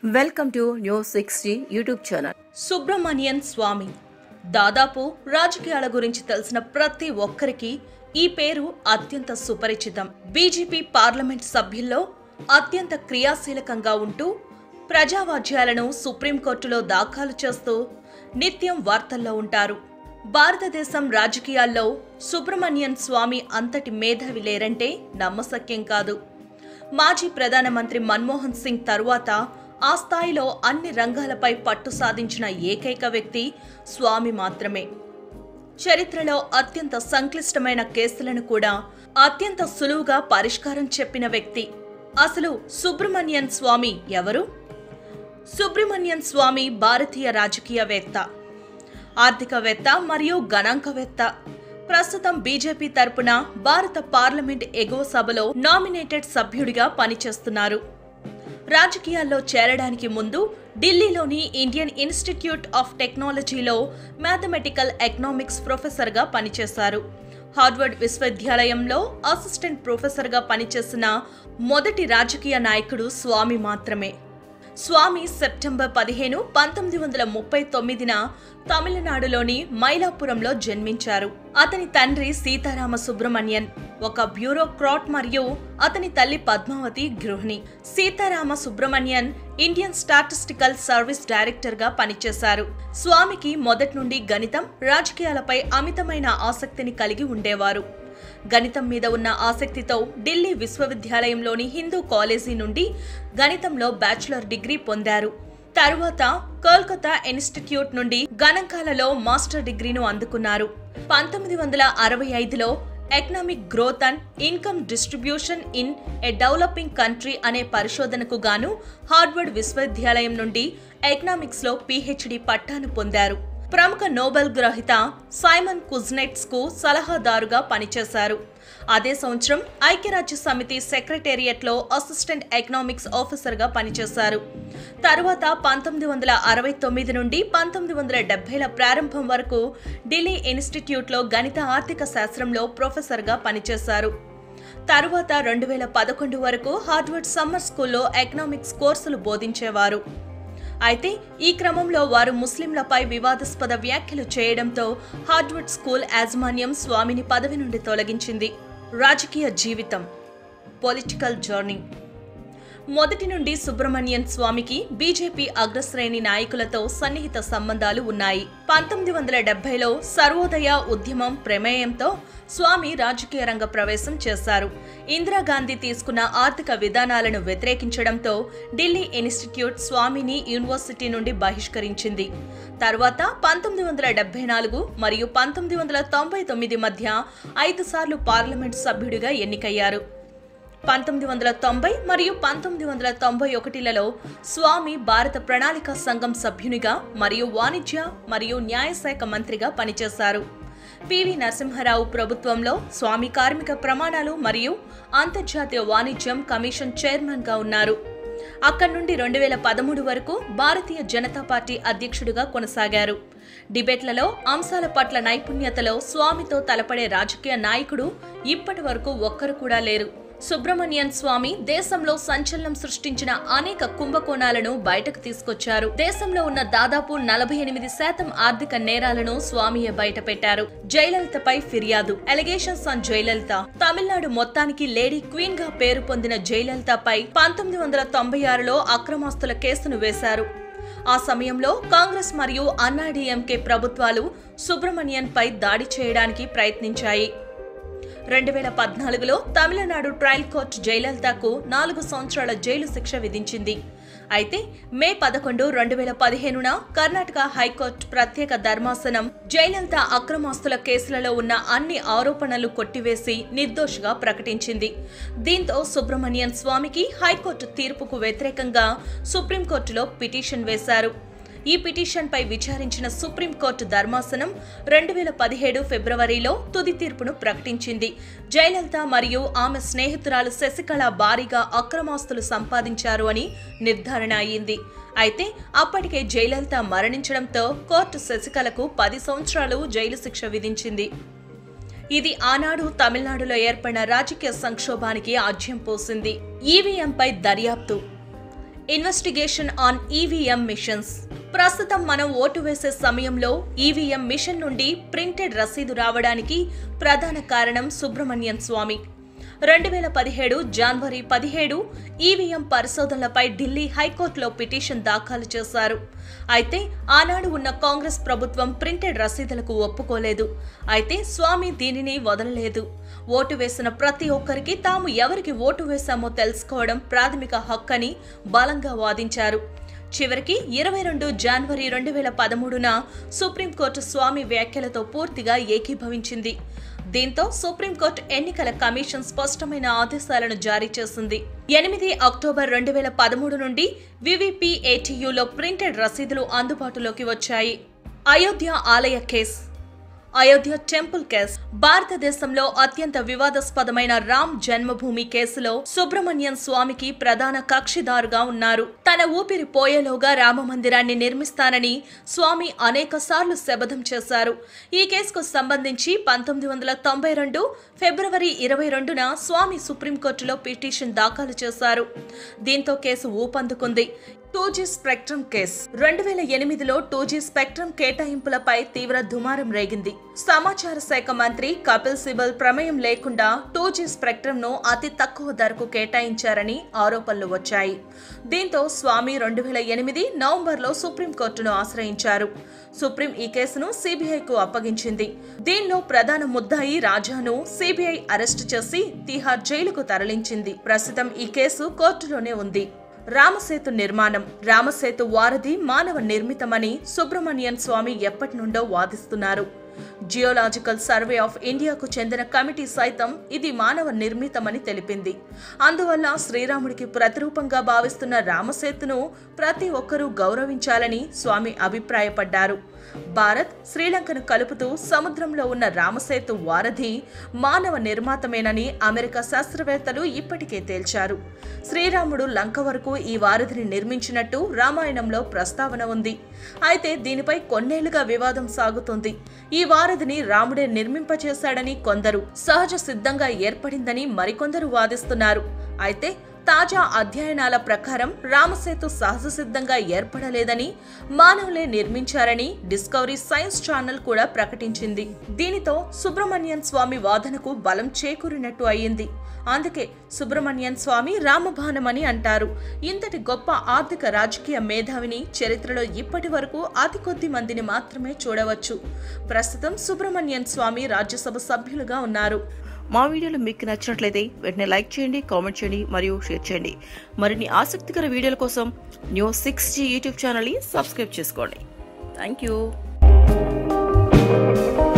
welcome to news sixty YouTube channel Subrahmanyan Swamy దాదాపు రాజకీయాల గురించి తెలిసిన ప్రతి ఒక్కరికి ఈ పేరు అత్యంత సుపరిచితం బీజేపీ పార్లమెంట్ సభ్యుల్లో అత్యంత క్రియాశీలకంగా ఉంటూ ప్రజావాజ్యాలను సుప్రీంకోర్టులో దాఖలు చేస్తూ నిత్యం వార్తల్లో ఉంటారు భారతదేశం రాజకీయాల్లో సుబ్రహ్మణ్యన్ స్వామి అంతటి మేధావి లేరంటే నమ్మశక్యం కాదు మాజీ ప్రధానమంత్రి మన్మోహన్ సింగ్ తరువాత ఆ స్థాయిలో అన్ని రంగాలపై పట్టు సాధించిన ఏకైక వ్యక్తి స్వామి మాత్రమే చరిత్రలో అత్యంత సంక్లిష్టమైన కేసులను కూడా అత్యంత సులువుగా పరిష్కారం చెప్పిన వ్యక్తి అసలు సుబ్రహ్మణ్యన్ స్వామి ఎవరు సుబ్రహ్మణ్యన్ స్వామి భారతీయ రాజకీయవేత్త ఆర్థికవేత్త మరియు గణాంకవేత్త ప్రస్తుతం బీజేపీ తరపున భారత పార్లమెంట్ ఎగువ సభలో నామినేటెడ్ సభ్యుడిగా పనిచేస్తున్నారు రాజకీయాల్లో చేరడానికి ముందు ఢిల్లీలోని ఇండియన్ ఇన్స్టిట్యూట్ ఆఫ్ టెక్నాలజీలో మ్యాథమెటికల్ ఎకనామిక్స్ ప్రొఫెసర్గా పనిచేశారు హార్వర్డ్ విశ్వవిద్యాలయంలో అసిస్టెంట్ ప్రొఫెసర్గా పనిచేసిన మొదటి రాజకీయ నాయకుడు స్వామి మాత్రమే స్వామి సెప్టెంబర్ పదిహేను పంతొమ్మిది వందల ముప్పై తొమ్మిదిన తమిళనాడులోని మైలాపురంలో జన్మించారు అతని తండ్రి సీతారామ సుబ్రహ్మణ్యన్ ఒక బ్యూరోక్రాట్ మరియు అతని తల్లి పద్మావతి గృహిణి Seetharama Subrahmanyan Indian statistical service director గా పనిచేశారు స్వామికి మొదటి నుండి గణితం రాజకీయాలపై అమితమైన ఆసక్తిని కలిగి ఉండేవారు గణితం మీద ఉన్న ఆసక్తితో ఢిల్లీ విశ్వవిద్యాలయంలోని హిందూ కాలేజీ నుండి గణితంలో బ్యాచులర్ డిగ్రీ పొందారు తరువాత కోల్కతా ఇన్స్టిట్యూట్ నుండి గణాంకాలలో మాస్టర్ డిగ్రీను అందుకున్నారు పంతొమ్మిది వందల అరవై ఐదులో economic growth and income distribution in a developing country అనే పరిశోధనకు గాను హార్వర్డ్ విశ్వవిద్యాలయం నుండి ఎకనామిక్స్ లో పిహెచ్డి పట్టాను పొందారు ప్రముఖ నోబెల్ గ్రహీత సైమన్ కుజ్నెట్స్ కు సలహాదారుగా పనిచేశారు అదే సంవత్సరం ఐక్యరాజ్య సమితి సెక్రటేరియట్ లో అసిస్టెంట్ ఎకనామిక్స్ ఆఫీసర్ గా పనిచేశారు తరువాత పంతొమ్మిది వందల అరవై తొమ్మిది నుండి పంతొమ్మిది వందల డెబ్బైల ప్రారంభం వరకు ఢిల్లీ ఇన్స్టిట్యూట్ లో గణిత ఆర్థిక శాస్త్రంలో ప్రొఫెసర్ గా పనిచేశారు తరువాత రెండు వేల పదకొండు వరకు హార్వర్డ్ సమ్మర్ స్కూల్లో ఎకనామిక్స్ కోర్సులు బోధించేవారు అయితే ఈ క్రమంలో వారు ముస్లింలపై వివాదాస్పద వ్యాఖ్యలు చేయడంతో హార్వర్డ్ స్కూల్ యాజమాన్యం స్వామిని పదవి నుండి తొలగించింది రాజకీయ జీవితం పొలిటికల్ జర్నీ మొదటి నుండి సుబ్రహ్మణ్యన్ స్వామికి బీజేపీ అగ్రశ్రేణి నాయకులతో సన్నిహిత సంబంధాలు ఉన్నాయి పంతొమ్మిది వందల డెబ్బైలో సర్వోదయ ఉద్యమం ప్రమేయంతో స్వామి రాజకీయ రంగ ప్రవేశం చేశారు ఇందిరాగాంధీ తీసుకున్న ఆర్థిక విధానాలను వ్యతిరేకించడంతో ఢిల్లీ ఇన్స్టిట్యూట్ స్వామిని యూనివర్సిటీ నుండి బహిష్కరించింది తర్వాత పంతొమ్మిది వందల డెబ్బై నాలుగు మరియు పంతొమ్మిది వందల తొంభై తొమ్మిది మధ్య ఐదు సార్లు పార్లమెంట్ సభ్యుడిగా ఎన్నికయ్యారు పంతొమ్మిది వందల తొంభై మరియు పంతొమ్మిది వందల తొంభై ఒకటిలలో స్వామి భారత ప్రణాళిక సంఘం సభ్యునిగా మరియు వాణిజ్య మరియు న్యాయశాఖ మంత్రిగా పనిచేశారు పివి నరసింహారావు ప్రభుత్వంలో స్వామి కార్మిక ప్రమాణాలు మరియు అంతర్జాతీయ వాణిజ్యం కమిషన్ చైర్మన్ గా ఉన్నారు అక్కడి నుండి రెండు వేల పదమూడు వరకు భారతీయ జనతా పార్టీ అధ్యక్షుడిగా కొనసాగారు డిబేట్లలో అంశాల పట్ల నైపుణ్యతలో స్వామితో తలపడే రాజకీయ నాయకుడు ఇప్పటి వరకు ఒక్కరు కూడా లేరు సుబ్రహ్మణ్యన్ స్వామి దేశంలో సంచలనం సృష్టించిన అనేక కుంభకోణాలను బయటకు తీసుకొచ్చారు దేశంలో ఉన్న దాదాపు నలభై ఎనిమిది శాతం ఆర్థిక నేరాలను స్వామియే బయటపెట్టారు జయలలితపై ఫిర్యాదు ఎలిగేషన్స్ ఆన్ జయలలిత తమిళనాడు మొత్తానికి లేడీ క్వీన్ గా పేరు పొందిన జయలలితపై పంతొమ్మిది వందల తొంభై ఆరులో అక్రమాస్తుల కేసును వేశారు ఆ సమయంలో కాంగ్రెస్ మరియు అన్నాడీఎంకే ప్రభుత్వాలు సుబ్రహ్మణ్యన్ పై దాడి చేయడానికి ప్రయత్నించాయి రెండు వేల పద్నాలుగులో తమిళనాడు ట్రయల్ కోర్టు జయలలితకు నాలుగు సంవత్సరాల జైలు శిక్ష విధించింది అయితే మే పదకొండు రెండు వేల పదిహేనున కర్ణాటక హైకోర్టు ప్రత్యేక ధర్మాసనం జయలలిత అక్రమాస్తుల కేసులలో ఉన్న అన్ని ఆరోపణలు కొట్టివేసి నిర్దోషిగా ప్రకటించింది దీంతో సుబ్రహ్మణ్యన్ స్వామికి హైకోర్టు తీర్పుకు వ్యతిరేకంగా సుప్రీంకోర్టులో పిటిషన్ వేశారు ఈ పిటిషన్పై విచారించిన సుప్రీంకోర్టు ధర్మాసనం రెండు వేల పదిహేడు ఫిబ్రవరిలో తుది తీర్పును ప్రకటించింది జయలలిత మరియు ఆమె స్నేహితురాలు శశికళ భారీగా అక్రమాస్తులు సంపాదించారు అని నిర్ధారణ అయింది అయితే అప్పటికే జయలలిత మరణించడంతో కోర్టు శశికళకు పది సంవత్సరాలు జైలు శిక్ష విధించింది ఇది ఆనాడు తమిళనాడులో ఏర్పడిన రాజకీయ సంక్షోభానికి ఆజ్యం పోసింది ఈవీఎంపై దర్యాప్తు ఇన్వెస్టిగేషన్ ఆన్ ఈవీఎం మిషన్స్ ప్రస్తుతం మనం ఓటు వేసే సమయంలో ఈవీఎం మిషన్ నుండి ప్రింటెడ్ రసీదు రావడానికి ప్రధాన కారణం సుబ్రహ్మణ్యన్ స్వామి రెండు వేల పదిహేడు జనవరి పదిహేడు ఈవీఎం పరిశోధనలపై ఢిల్లీ హైకోర్టులో పిటిషన్ దాఖలు చేశారు అయితే ఆనాడు ఉన్న కాంగ్రెస్ ప్రభుత్వం ప్రింటెడ్ రసీదులకు ఒప్పుకోలేదు అయితే స్వామి దీనిని వదలలేదు ఓటు వేసిన ప్రతి ఒక్కరికి తాము ఎవరికి ఓటు వేశామో తెలుసుకోవడం ప్రాథమిక హక్కని బలంగా వాదించారు చివరికి ఇరవై రెండు జనవరి రెండు వేల పదమూడున సుప్రీంకోర్టు స్వామి వ్యాఖ్యలతో పూర్తిగా ఏకీభవించింది దీంతో సుప్రీంకోర్టు ఎన్నికల కమిషన్ స్పష్టమైన ఆదేశాలను జారీ చేసింది ఎనిమిది అక్టోబర్ రెండు వేల పదమూడు నుండి వివిపిఏటియులో ప్రింటెడ్ రసీదులు అందుబాటులోకి వచ్చాయి అయోధ్య ఆలయ కేసు అయోధ్య టెంపుల్ కేసు భారతదేశంలో అత్యంత వివాదాస్పదమైన రామ్ జన్మభూమి కేసులో సుబ్రహ్మణ్యం స్వామికి ప్రధాన కక్షిదారుగా ఉన్నారు తన ఊపిరి పోయేలోగా రామ మందిరాన్ని నిర్మిస్తానని స్వామి అనేక సార్లు శపథం చేశారు ఈ కేసుకు సంబంధించి పంతొమ్మిది వందల తొంభై రెండు ఫిబ్రవరి ఇరవై రెండున స్వామి సుప్రీంకోర్టులో పిటిషన్ దాఖలు చేశారు దీంతో కేసు ఊపందుకుంది టూ జీ స్పెక్ట్రమ్ కేస్ రెండు వేల ఎనిమిదిలో టూ జీ స్పెక్ట్రమ్ కేటాయింపులపై తీవ్ర దుమారం రేగింది సమాచార శాఖ మంత్రి కపిల్ సిబల్ ప్రమేయం లేకుండా టూ జీ స్పెక్ట్రమ్ ను అతి తక్కువ ధరకు కేటాయించారని ఆరోపణలు వచ్చాయి దీంతో స్వామి రెండు వేల ఎనిమిది నవంబర్లో సుప్రీంకోర్టును ఆశ్రయించారు సుప్రీం ఈ కేసును సిబిఐకు అప్పగించింది దీనిలో ప్రధాన ముద్దాయి రాజాను సిబిఐ అరెస్టు చేసి తిహార్ జైలుకు తరలించింది ప్రస్తుతం ఈ కేసు కోర్టులోనే ఉంది రామసేతు నిర్మాణం రామసేతు వారధి మానవ నిర్మితమని సుబ్రహ్మణ్యన్ స్వామి ఎప్పటి నుండో వాదిస్తున్నారు జియోలాజికల్ సర్వే ఆఫ్ ఇండియాకు చెందిన కమిటీ సైతం ఇది మానవ నిర్మితమని తెలిపింది అందువల్ల శ్రీరాముడికి ప్రతిరూపంగా భావిస్తున్న రామసేతును ప్రతి ఒక్కరూ గౌరవించాలని స్వామి అభిప్రాయపడ్డారు భారత్ శ్రీలంకను కలుపుతూ సముద్రంలో ఉన్న రామసేతు వారధి మానవ నిర్మాతమేనని అమెరికా శాస్త్రవేత్తలు ఇప్పటికే తేల్చారు శ్రీరాముడు లంక వరకు ఈ వారధిని నిర్మించినట్టు రామాయణంలో ప్రస్తావన ఉంది అయితే దీనిపై కొన్నేళ్లుగా వివాదం సాగుతుంది ఈ వారధిని రాముడే నిర్మింపచేశాడని కొందరు సహజ సిద్ధంగా ఏర్పడిందని మరికొందరు వాదిస్తున్నారు అయితే తాజా అధ్యయనాల ప్రకారం రామసేతు సహజ సిద్ధంగా ఏర్పడలేదని మానవులే నిర్మించారని డిస్కవరీ సైన్స్ ఛానల్ కూడా ప్రకటించింది దీనితో సుబ్రహ్మణ్యన్ స్వామి వాదనకు బలం చేకూరినట్టు అయ్యింది అందుకే సుబ్రహ్మణ్యన్ స్వామి రామబాణమని అంటారు ఇంతటి గొప్ప ఆర్థిక రాజకీయ మేధావిని చరిత్రలో ఇప్పటి వరకు అతి కొద్ది మందిని మాత్రమే చూడవచ్చు ప్రస్తుతం సుబ్రహ్మణ్యన్ స్వామి రాజ్యసభ సభ్యులుగా ఉన్నారు మా వీడియోలు మీకు నచ్చినట్లయితే వెంటనే లైక్ చేయండి కామెంట్ చేయండి మరియు షేర్ చేయండి మరిన్ని ఆసక్తికర వీడియోల కోసం న్యూస్ సిక్స్ జీ యూట్యూబ్ ఛానల్ని సబ్స్క్రైబ్ చేసుకోండి థ్యాంక్ యూ